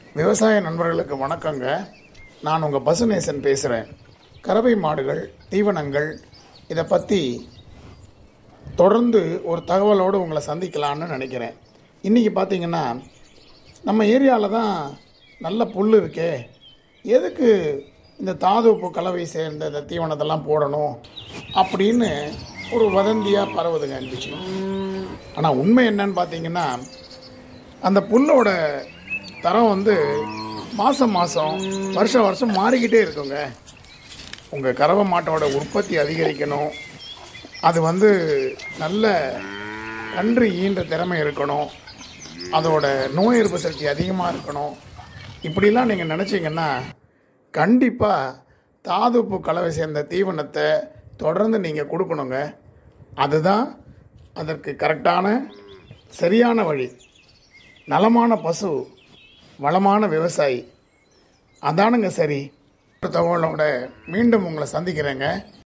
விவசாய நண்பர்களுக்கு வணக்கங்க நான் உங்கள் பசுநேசன் பேசுகிறேன் கறவை மாடுகள் தீவனங்கள் இதை பற்றி தொடர்ந்து ஒரு தகவலோடு உங்களை சந்திக்கலான்னு நினைக்கிறேன் இன்றைக்கி பார்த்தீங்கன்னா நம்ம ஏரியாவில் தான் நல்ல புல் இருக்கே எதுக்கு இந்த தாதுப்பு கலவை சேர்ந்த இந்த தீவனத்தெல்லாம் போடணும் அப்படின்னு ஒரு வதந்தியாக பரவுதுங்க இந்த விஷயம் ஆனால் உண்மை என்னன்னு பார்த்தீங்கன்னா அந்த புல்லோட தரம் வந்து மாதம் மாதம் வருஷம் வருஷம் மாறிக்கிட்டே இருக்குங்க உங்கள் கறவை மாட்டோட உற்பத்தி அதிகரிக்கணும் அது வந்து நல்ல கன்று ஈன்ற திறமை இருக்கணும் அதோட நோய் எதிர்ப்பு சக்தி அதிகமாக இருக்கணும் இப்படிலாம் நீங்கள் நினச்சிங்கன்னா கண்டிப்பாக தாதுப்பு கலவை சேர்ந்த தீவனத்தை தொடர்ந்து நீங்கள் கொடுக்கணுங்க அதுதான் அதற்கு கரெக்டான சரியான வழி நலமான பசு வளமான விவசாயி அதானுங்க சரி ஒரு தகவலோட மீண்டும் உங்களை சந்திக்கிறேங்க